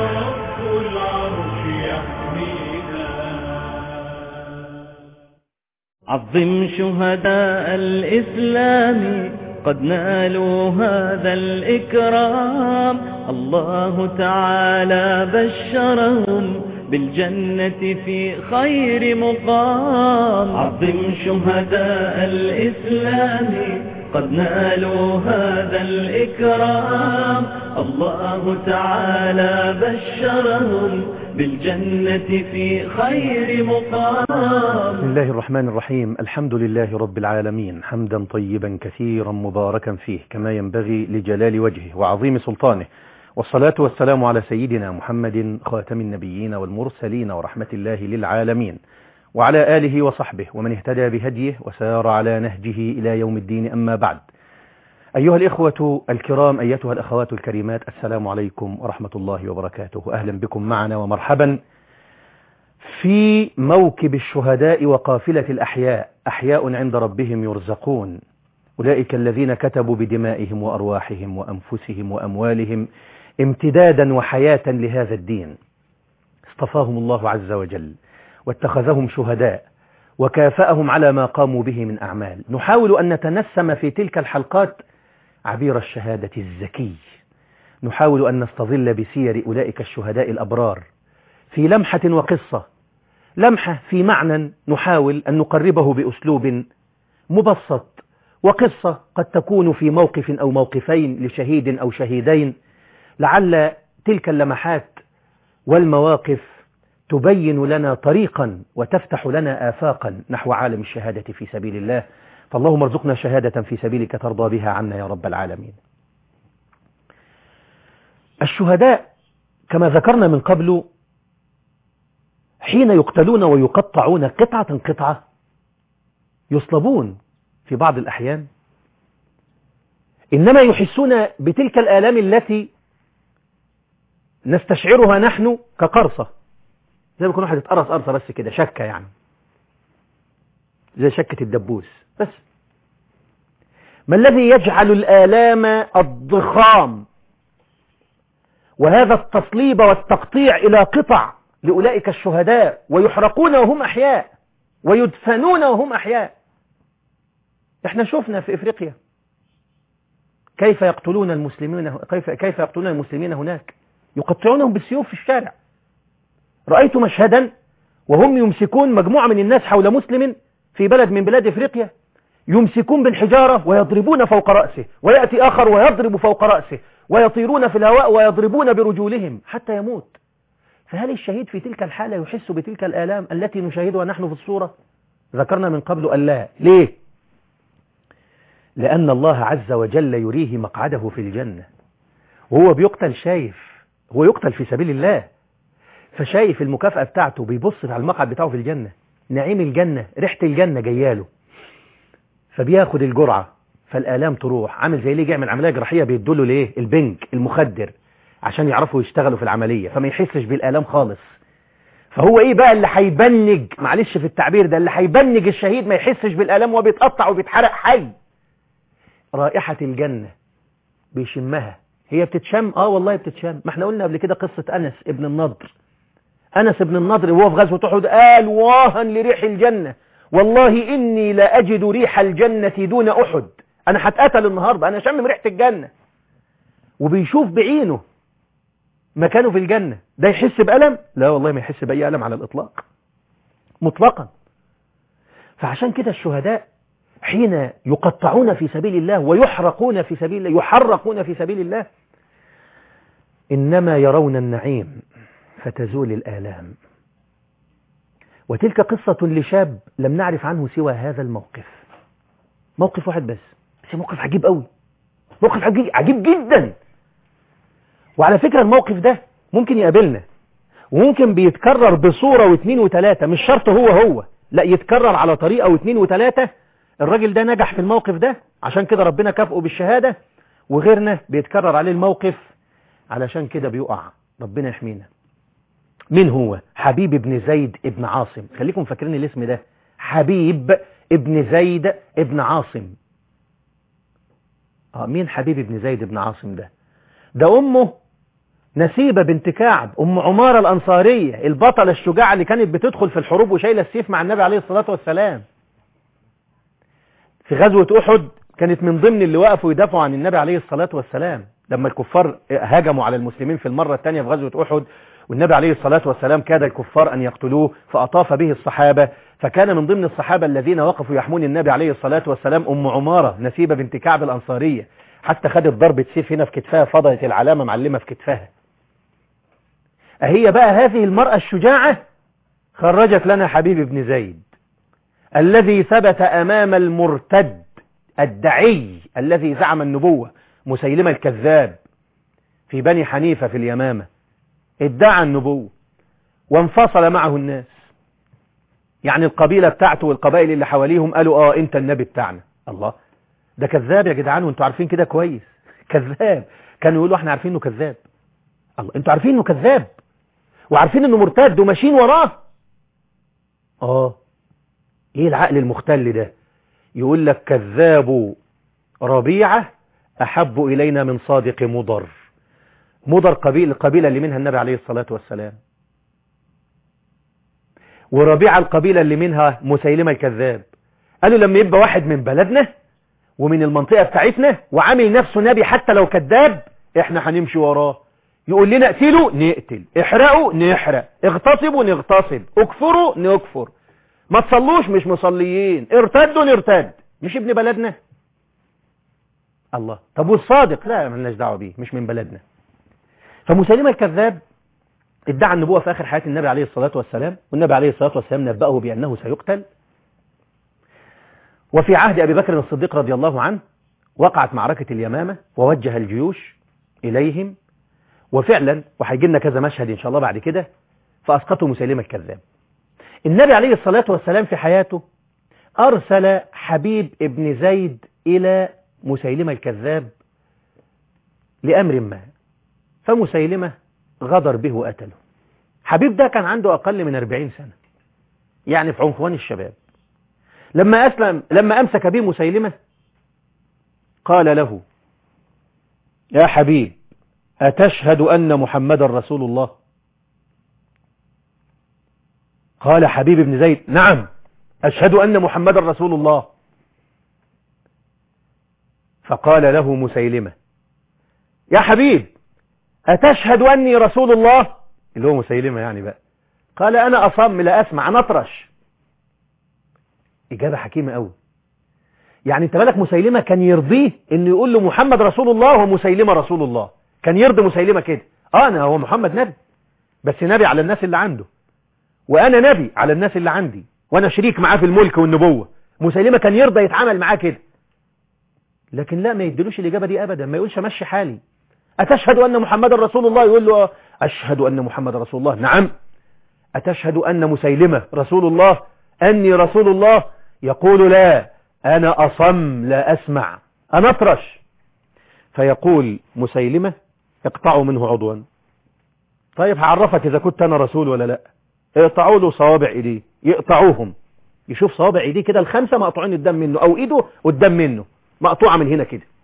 رب العرش يحمينا عظم شهداء الإسلام قد نالوا هذا الإكرام الله تعالى بشرهم بالجنة في خير مقام عظم شهداء الإسلام قد نالوا هذا الإكرام الله تعالى بشرهم بالجنة في خير مقام بسم الله الرحمن الرحيم الحمد لله رب العالمين حمدا طيبا كثيرا مباركا فيه كما ينبغي لجلال وجهه وعظيم سلطانه والصلاة والسلام على سيدنا محمد خاتم النبيين والمرسلين ورحمة الله للعالمين وعلى آله وصحبه ومن اهتدى بهديه وسار على نهجه إلى يوم الدين أما بعد أيها الإخوة الكرام أيتها الأخوات الكريمات السلام عليكم ورحمة الله وبركاته أهلا بكم معنا ومرحبا في موكب الشهداء وقافلة الأحياء أحياء عند ربهم يرزقون أولئك الذين كتبوا بدمائهم وأرواحهم وأنفسهم وأموالهم امتدادا وحياة لهذا الدين اصطفاهم الله عز وجل واتخذهم شهداء وكافأهم على ما قاموا به من أعمال نحاول أن نتنسم في تلك الحلقات عبير الشهادة الزكي نحاول أن نستظل بسير أولئك الشهداء الأبرار في لمحة وقصة لمحة في معنى نحاول أن نقربه بأسلوب مبسط وقصة قد تكون في موقف أو موقفين لشهيد أو شهيدين لعل تلك اللمحات والمواقف تبين لنا طريقا وتفتح لنا آفاقا نحو عالم الشهادة في سبيل الله فاللهم ارزقنا شهادة في سبيلك ترضى بها عنا يا رب العالمين الشهداء كما ذكرنا من قبل حين يقتلون ويقطعون قطعة قطعة يصلبون في بعض الأحيان إنما يحسون بتلك الآلام التي نستشعرها نحن كقرصة زي ما يكون واحد اتقرص قرصة بس كده شكة يعني زي شكة الدبوس بس ما الذي يجعل الآلام الضخام وهذا التصليب والتقطيع إلى قطع لأولئك الشهداء ويحرقون وهم أحياء ويدفنون وهم أحياء احنا شفنا في إفريقيا كيف يقتلون المسلمين كيف كيف يقتلون المسلمين هناك يقطعونهم بالسيوف في الشارع رأيت مشهدا وهم يمسكون مجموعة من الناس حول مسلم في بلد من بلاد إفريقيا يمسكون بالحجارة ويضربون فوق رأسه ويأتي آخر ويضرب فوق رأسه ويطيرون في الهواء ويضربون برجولهم حتى يموت فهل الشهيد في تلك الحالة يحس بتلك الآلام التي نشاهدها نحن في الصورة ذكرنا من قبل أن لا ليه لأن الله عز وجل يريه مقعده في الجنة وهو بيقتل شايف هو يقتل في سبيل الله فشايف المكافأة بتاعته بيبص على المقعد بتاعه في الجنة نعيم الجنة ريحة الجنة جياله فبياخد الجرعة فالآلام تروح عامل زي اللي يجي يعمل عملية جراحية بيدوله ليه البنك المخدر عشان يعرفوا يشتغلوا في العملية فما يحسش بالآلام خالص فهو ايه بقى اللي هيبنج معلش في التعبير ده اللي هيبنج الشهيد ما يحسش بالآلام وهو بيتقطع وبيتحرق حي رائحة الجنة بيشمها هي بتتشم اه والله بتتشم ما احنا قلنا قبل كده قصة أنس ابن النضر أنس ابن النضر وهو في غزوة أحد قال واها لريح الجنة والله إني لا أجد ريح الجنة دون أحد أنا هتقتل النهاردة أنا شمم ريحة الجنة وبيشوف بعينه مكانه في الجنة ده يحس بألم لا والله ما يحس بأي ألم على الإطلاق مطلقا فعشان كده الشهداء حين يقطعون في سبيل الله ويحرقون في سبيل الله يحرقون في سبيل الله إنما يرون النعيم فتزول الآلام وتلك قصة لشاب لم نعرف عنه سوى هذا الموقف موقف واحد بس بس موقف عجيب قوي موقف عجيب, عجيب جدا وعلى فكرة الموقف ده ممكن يقابلنا وممكن بيتكرر بصورة واثنين وثلاثة مش شرط هو هو لا يتكرر على طريقة واثنين وثلاثة الراجل ده نجح في الموقف ده عشان كده ربنا كافئه بالشهادة وغيرنا بيتكرر عليه الموقف علشان كده بيقع ربنا يحمينا مين هو حبيب بن زيد ابن عاصم خليكم فاكرين الاسم ده حبيب ابن زيد ابن عاصم اه مين حبيب ابن زيد ابن عاصم ده ده امه نسيبة بنت كعب أم عمارة الأنصارية البطلة الشجاعة اللي كانت بتدخل في الحروب وشايلة السيف مع النبي عليه الصلاة والسلام في غزوة أحد كانت من ضمن اللي وقفوا يدافعوا عن النبي عليه الصلاة والسلام لما الكفار هاجموا على المسلمين في المرة الثانية في غزوة أحد والنبي عليه الصلاة والسلام كاد الكفار أن يقتلوه فأطاف به الصحابة فكان من ضمن الصحابة الذين وقفوا يحمون النبي عليه الصلاة والسلام أم عمارة نسيبة بنت كعب الأنصارية حتى خدت ضربة سيف هنا في كتفها فضلت العلامة معلمة في كتفها أهي بقى هذه المرأة الشجاعة خرجت لنا حبيب بن زيد الذي ثبت أمام المرتد الدعي الذي زعم النبوة مسيلمة الكذاب في بني حنيفة في اليمامة ادعى النبوة وانفصل معه الناس يعني القبيلة بتاعته والقبائل اللي حواليهم قالوا اه انت النبي بتاعنا الله ده كذاب يا جدعان وانتوا عارفين كده كويس كذاب كانوا يقولوا احنا عارفين انه كذاب الله انتوا عارفين انه كذاب وعارفين انه مرتد وماشيين وراه اه ايه العقل المختل ده يقول لك كذاب ربيعة احب الينا من صادق مضر مضر قبيل القبيلة اللي منها النبي عليه الصلاة والسلام وربيعة القبيلة اللي منها مسيلمة الكذاب قالوا لما يبقى واحد من بلدنا ومن المنطقة بتاعتنا وعامل نفسه نبي حتى لو كذاب احنا هنمشي وراه يقول لنا اقتلوا نقتل احرقوا نحرق اغتصبوا نغتصب اكفروا نكفر ما تصلوش مش مصليين ارتدوا نرتد مش ابن بلدنا الله طب والصادق لا ملناش دعوه بيه مش من بلدنا فمسيلمة الكذاب ادعى النبوة في آخر حياة النبي عليه الصلاة والسلام والنبي عليه الصلاة والسلام نبأه بأنه سيقتل وفي عهد أبي بكر الصديق رضي الله عنه وقعت معركة اليمامة ووجه الجيوش إليهم وفعلا وهيجي لنا كذا مشهد إن شاء الله بعد كده فأسقطوا مسيلمة الكذاب النبي عليه الصلاة والسلام في حياته أرسل حبيب ابن زيد إلى مسيلمة الكذاب لأمر ما فمسيلمة غدر به وقتله حبيب ده كان عنده أقل من 40 سنة يعني في عنفوان الشباب لما أسلم لما أمسك به مسيلمة قال له يا حبيب أتشهد أن محمد رسول الله قال حبيب بن زيد نعم أشهد أن محمد رسول الله فقال له مسيلمة يا حبيب أتشهد أني رسول الله اللي هو مسيلمة يعني بقى قال أنا أصم لا أسمع نطرش إجابة حكيمة أوي يعني انت بالك مسيلمة كان يرضيه انه يقول له محمد رسول الله ومسيلمة رسول الله كان يرضي مسيلمة كده اه انا هو محمد نبي بس نبي على الناس اللي عنده وانا نبي على الناس اللي عندي وانا شريك معاه في الملك والنبوة مسيلمة كان يرضى يتعامل معاه كده لكن لا ما يدلوش الإجابة دي أبدا ما يقولش مشي حالي أتشهد أن محمد رسول الله يقول له أشهد أن محمد رسول الله نعم أتشهد أن مسيلمة رسول الله أني رسول الله يقول لا أنا أصم لا أسمع أنا أطرش فيقول مسيلمة اقطعوا منه عضوا طيب هعرفك إذا كنت أنا رسول ولا لا اقطعوا له صوابع إيديه يقطعوهم يشوف صوابع إيديه كده الخمسة مقطوعين قدام منه أو إيده قدام منه مقطوعة من هنا كده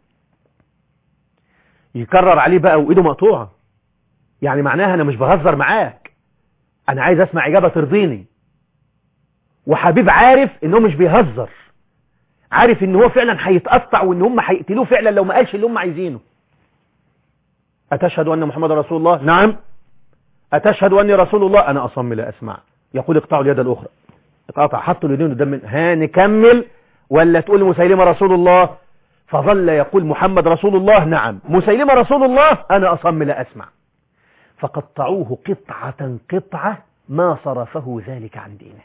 يكرر عليه بقى وإيده مقطوعة يعني معناها أنا مش بهزر معاك أنا عايز أسمع إجابة ترضيني وحبيب عارف إنه مش بيهزر عارف إن هو فعلا هيتقطع وإن هم هيقتلوه فعلا لو ما قالش اللي هم عايزينه أتشهد أن محمد رسول الله نعم أتشهد أني رسول الله أنا أصم لا أسمع يقول اقطعوا اليد الأخرى اقطع حطوا اليدين قدام من ها نكمل ولا تقول مسيلمة رسول الله فظل يقول محمد رسول الله نعم مسيلمة رسول الله أنا أصم لا أسمع فقطعوه قطعة قطعة ما صرفه ذلك عن دينه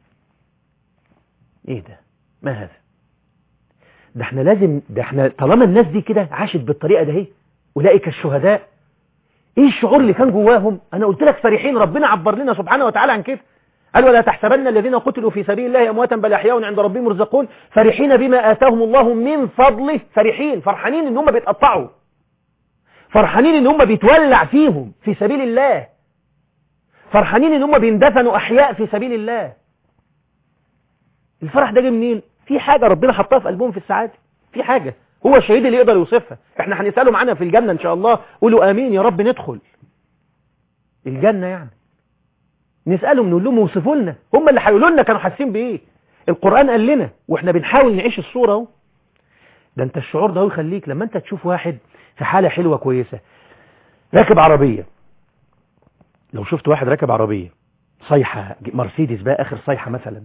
ايه ده ما هذا ده احنا لازم ده احنا طالما الناس دي كده عاشت بالطريقة ده هي أولئك الشهداء ايه الشعور اللي كان جواهم انا قلت لك فرحين ربنا عبر لنا سبحانه وتعالى عن كده قال ولا تحسبن الذين قتلوا في سبيل الله امواتا بل احياء عند ربهم يرزقون فرحين بما اتاهم الله من فضله فرحين فرحانين ان هم بيتقطعوا فرحانين ان هم بيتولع فيهم في سبيل الله فرحانين ان هم بيندفنوا احياء في سبيل الله الفرح ده جه منين في حاجه ربنا حطها في قلبهم في السعاده في حاجه هو الشهيد اللي يقدر يوصفها احنا هنسأله معانا في الجنة ان شاء الله قولوا امين يا رب ندخل الجنة يعني نسألهم نقول لهم وصفوا لنا هم اللي هيقولوا لنا كانوا حاسين بايه القرآن قال لنا واحنا بنحاول نعيش الصورة اهو ده انت الشعور ده يخليك لما انت تشوف واحد في حالة حلوة كويسة راكب عربية لو شفت واحد راكب عربية صيحة مرسيدس بقى اخر صيحة مثلا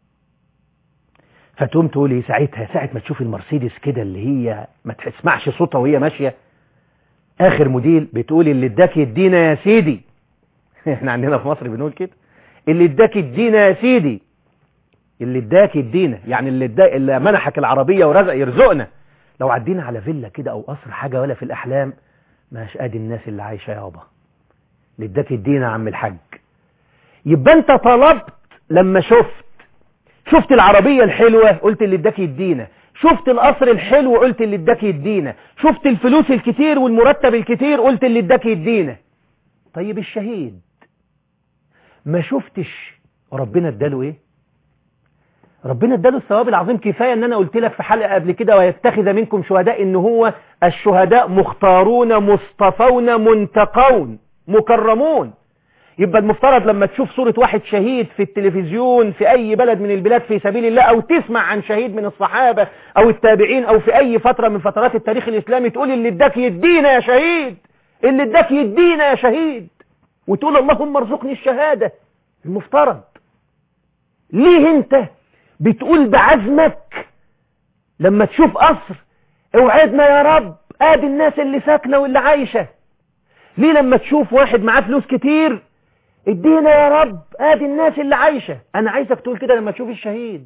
فتقوم تقول ايه ساعتها ساعة ما تشوف المرسيدس كده اللي هي ما تسمعش صوتها وهي ماشية اخر موديل بتقول اللي اداك يدينا يا سيدي احنا عندنا في مصر بنقول كده اللي اداك يدينا يا سيدي اللي اداك يدينا يعني اللي اداك اللي منحك العربية ورزق يرزقنا لو عدينا على فيلا كده او قصر حاجة ولا في الاحلام ماش ادي الناس اللي عايشة يابا اللي اداك يدينا يا عم الحاج يبقى انت طلبت لما شفت شفت العربية الحلوة قلت اللي اداك يدينا شفت القصر الحلو قلت اللي اداك يدينا شفت الفلوس الكتير والمرتب الكتير قلت اللي اداك يدينا طيب الشهيد ما شفتش ربنا اداله ايه ربنا اداله الثواب العظيم كفاية ان انا قلت لك في حلقة قبل كده ويتخذ منكم شهداء ان هو الشهداء مختارون مصطفون منتقون مكرمون يبقى المفترض لما تشوف صورة واحد شهيد في التلفزيون في أي بلد من البلاد في سبيل الله أو تسمع عن شهيد من الصحابة أو التابعين أو في أي فترة من فترات التاريخ الإسلامي تقول اللي اداك يدينا يا شهيد اللي اداك يدينا يا شهيد وتقول اللهم ارزقني الشهادة المفترض ليه انت بتقول بعزمك لما تشوف قصر اوعدنا يا رب ادي الناس اللي ساكنة واللي عايشة ليه لما تشوف واحد معاه فلوس كتير ادينا يا رب ادي الناس اللي عايشة انا عايزك تقول كده لما تشوف الشهيد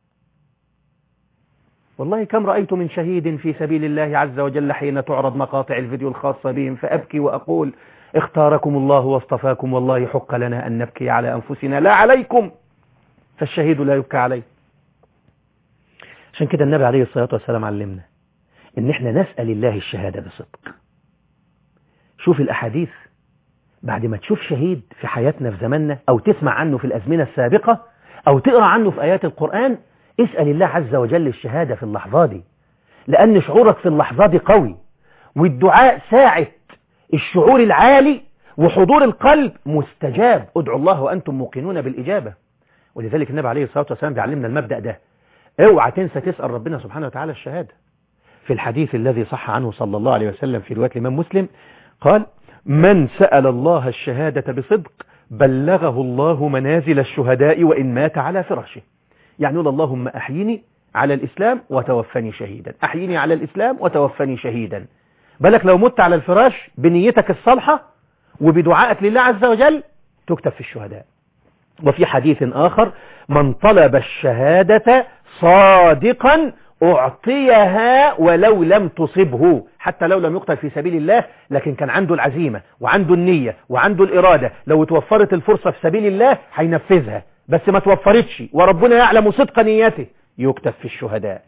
والله كم رأيت من شهيد في سبيل الله عز وجل حين تعرض مقاطع الفيديو الخاصة بهم فأبكي وأقول اختاركم الله واصطفاكم والله حق لنا أن نبكي على أنفسنا لا عليكم فالشهيد لا يبكى عليه عشان كده النبي عليه الصلاة والسلام علمنا ان احنا نسأل الله الشهادة بصدق شوف الأحاديث بعد ما تشوف شهيد في حياتنا في زماننا أو تسمع عنه في الأزمنة السابقة أو تقرأ عنه في آيات القرآن اسأل الله عز وجل الشهادة في اللحظة دي لأن شعورك في اللحظة دي قوي والدعاء ساعة الشعور العالي وحضور القلب مستجاب ادعوا الله وأنتم موقنون بالإجابة ولذلك النبي عليه الصلاة والسلام بيعلمنا المبدأ ده اوعى تنسى تسأل ربنا سبحانه وتعالى الشهادة في الحديث الذي صح عنه صلى الله عليه وسلم في رواية الإمام مسلم قال من سأل الله الشهادة بصدق بلغه الله منازل الشهداء وإن مات على فراشه يعني يقول اللهم أحيني على الإسلام وتوفني شهيدا أحيني على الإسلام وتوفني شهيدا بالك لو مت على الفراش بنيتك الصالحة وبدعائك لله عز وجل تكتب في الشهداء وفي حديث آخر من طلب الشهادة صادقا أعطيها ولو لم تصبه حتى لو لم يقتل في سبيل الله لكن كان عنده العزيمة وعنده النية وعنده الإرادة لو توفرت الفرصة في سبيل الله هينفذها بس ما توفرتش وربنا يعلم صدق نيته يكتب في الشهداء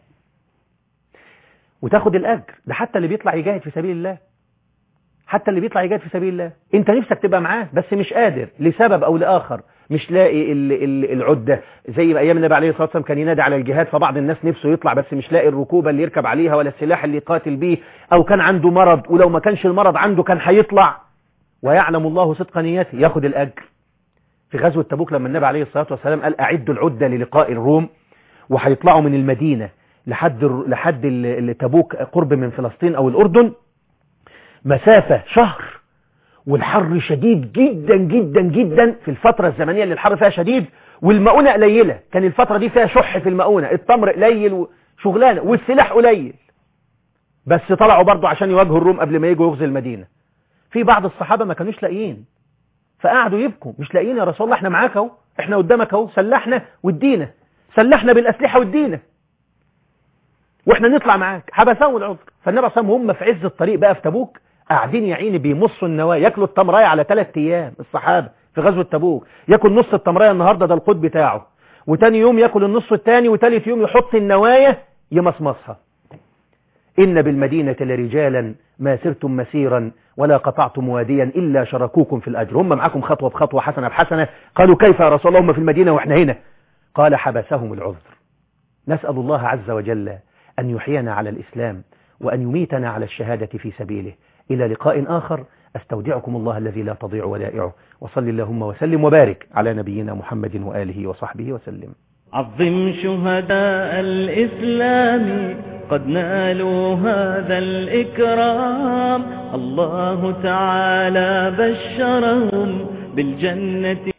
وتاخد الأجر ده حتى اللي بيطلع يجاهد في سبيل الله حتى اللي بيطلع يجاهد في سبيل الله انت نفسك تبقى معاه بس مش قادر لسبب او لآخر مش لاقي ال ال العدة زي ما ايام النبي عليه الصلاة والسلام كان ينادي على الجهاد فبعض الناس نفسه يطلع بس مش لاقي الركوبة اللي يركب عليها ولا السلاح اللي يقاتل بيه او كان عنده مرض ولو ما كانش المرض عنده كان هيطلع ويعلم الله صدق نيته ياخد الاجر في غزوة تبوك لما النبي عليه الصلاة والسلام قال اعدوا العدة للقاء الروم وهيطلعوا من المدينة لحد لحد تبوك قرب من فلسطين او الاردن مسافة شهر والحر شديد جدا جدا جدا في الفترة الزمنية اللي الحر فيها شديد والمؤونة قليلة كان الفترة دي فيها شح في المؤونة التمر قليل وشغلانة والسلاح قليل بس طلعوا برضو عشان يواجهوا الروم قبل ما يجوا يغزوا المدينة في بعض الصحابة ما كانوش لاقيين فقعدوا يبكوا مش لاقيين يا رسول الله احنا معاك اهو احنا قدامك اهو سلحنا وادينا سلحنا بالأسلحة وادينا واحنا نطلع معاك حبسهم العذر فالنبي صلى الله عليه وسلم هم في عز الطريق بقى في تبوك قاعدين يا عيني بيمصوا النواه ياكلوا التمرايه على ثلاث ايام الصحابه في غزوه تبوك ياكل نص التمرايه النهارده ده القوت بتاعه وتاني يوم ياكل النص الثاني وثالث يوم يحط النوايا يمصمصها إن بالمدينة لرجالا ما سرتم مسيرا ولا قطعتم واديا إلا شركوكم في الأجر هم معكم خطوة بخطوة حسنة بحسنة قالوا كيف يا رسول الله هم في المدينة وإحنا هنا قال حبسهم العذر نسأل الله عز وجل أن يحيينا على الإسلام وأن يميتنا على الشهادة في سبيله إلى لقاء آخر أستودعكم الله الذي لا تضيع ودائعه وصل اللهم وسلم وبارك على نبينا محمد وآله وصحبه وسلم عظم شهداء الإسلام قد نالوا هذا الإكرام الله تعالى بشرهم بالجنة